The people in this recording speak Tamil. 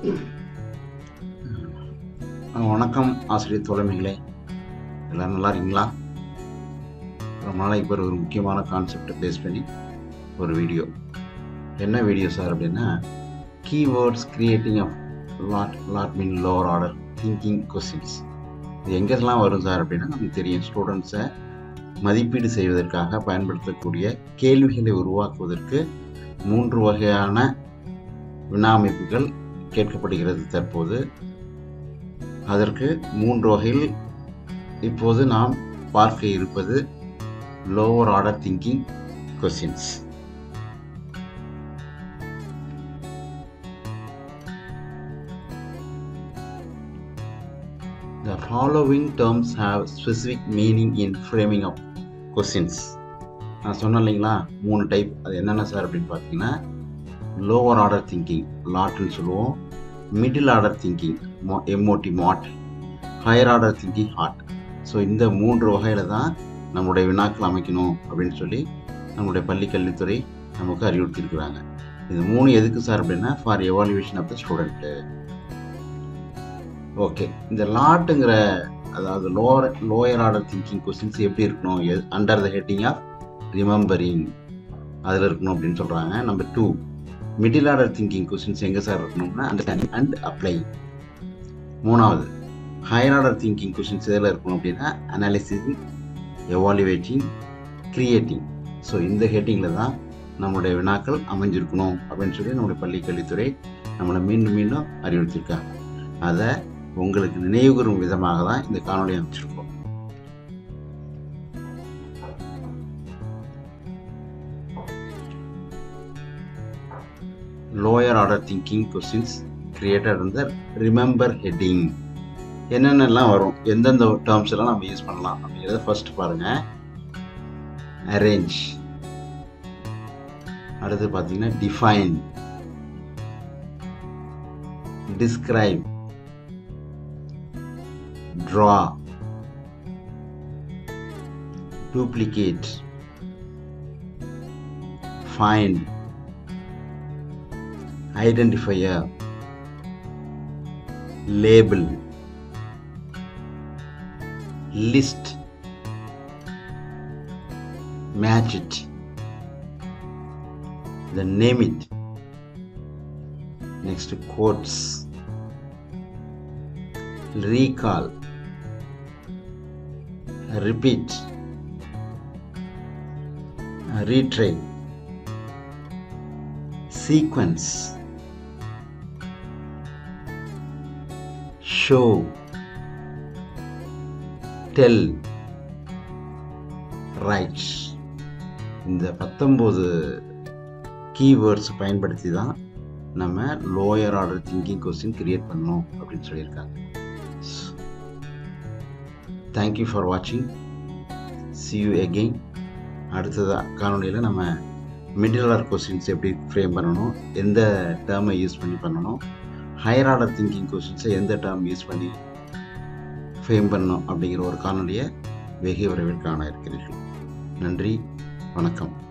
வணக்கம் ஆசிரியர் தோழமைகளே எல்லாம் நல்லா இருக்கீங்களா ரொம்ப நாளைக்கு பிறகு ஒரு முக்கியமான கான்செப்டை பேஸ் பண்ணி ஒரு வீடியோ என்ன வீடியோ சார் அப்படின்னா keywords creating of lot lot mean lower order thinking questions இது எங்கெல்லாம் வரும் சார் அப்படின்னா நமக்கு தெரியும் ஸ்டூடெண்ட்ஸை மதிப்பீடு செய்வதற்காக பயன்படுத்தக்கூடிய கேள்விகளை உருவாக்குவதற்கு மூன்று வகையான வினா அமைப்புகள் கேட்கப்படுகிறது தற்போது அதற்கு மூன்று வகையில் இப்போது நாம் பார்க்க இருப்பது lower order thinking questions The following terms have specific meaning in framing of questions. நான் சொன்னேன் இல்லைங்களா மூணு டைப் அது என்னென்ன சார் அப்படின்னு பார்த்தீங்கன்னா லோவர் ஆர்டர் திங்கிங் லாட்னு சொல்லுவோம் middle order thinking MOT mot higher order thinking hot so இந்த மூன்று வகையில் தான் நம்முடைய வினாக்கள் அமைக்கணும் அப்படின்னு சொல்லி நம்முடைய பள்ளி கல்வித்துறை நமக்கு அறிவுறுத்தியிருக்கிறாங்க இது மூணு எதுக்கு சார் அப்படின்னா for evaluation of the student okay இந்த லாட்டுங்கிற அதாவது lower lower order thinking questions எப்படி இருக்கணும் under the heading of remembering அதில் இருக்கணும் அப்படின்னு சொல்கிறாங்க number two middle order thinking questions எங்கே சார் இருக்கணும்னா அண்டர்ஸ்டாண்டிங் அண்ட் அப்ளை மூணாவது ஹையர் ஆர்டர் திங்கிங் கொஸ்டின்ஸ் எதில் இருக்கணும் அப்படின்னா அனாலிசிங் எவாலுவேட்டிங் கிரியேட்டிங் ஸோ இந்த ஹெட்டிங்கில் தான் நம்மளுடைய வினாக்கள் அமைஞ்சிருக்கணும் அப்படின்னு சொல்லி நம்முடைய பள்ளி கல்வித்துறை நம்மளை மீண்டும் மீண்டும் அறிவுறுத்தியிருக்காங்க அதை உங்களுக்கு நினைவுகூறும் விதமாக தான் இந்த காணொலி அமைச்சிருக்கோம் lower order thinking questions created இந்த ரிமெம்பர் ஹெட்டிங் என்னென்னலாம் வரும் எந்தெந்த டேர்ம்ஸ் எல்லாம் நம்ம யூஸ் பண்ணலாம் அப்படிங்கிறத ஃபர்ஸ்ட் பாருங்க அரேஞ்ச் அடுத்து பார்த்தீங்கன்னா define describe draw duplicate find identifier label list match it then name it next quotes recall repeat retry sequence show tell write இந்த பத்தொம்போது கீவேர்ட்ஸ் பயன்படுத்தி தான் நம்ம lower order thinking question create பண்ணோம் அப்படின்னு சொல்லியிருக்காங்க தேங்க்யூ ஃபார் வாட்சிங் சி யூ எகெயின் அடுத்ததாக காணொலியில் நம்ம மிடில் ஆர்டர் கொஸ்டின்ஸ் எப்படி ஃப்ரேம் பண்ணணும் எந்த டேர்மை யூஸ் பண்ணி பண்ணணும் ஹையர் ஆர்டர் திங்கிங் கொஸ்டின்ஸை எந்த டேர்ம் யூஸ் பண்ணி ஃப்ரேம் பண்ணணும் அப்படிங்கிற ஒரு காணொலியை வெகு விரைவில் காண இருக்கிறீர்கள் நன்றி வணக்கம்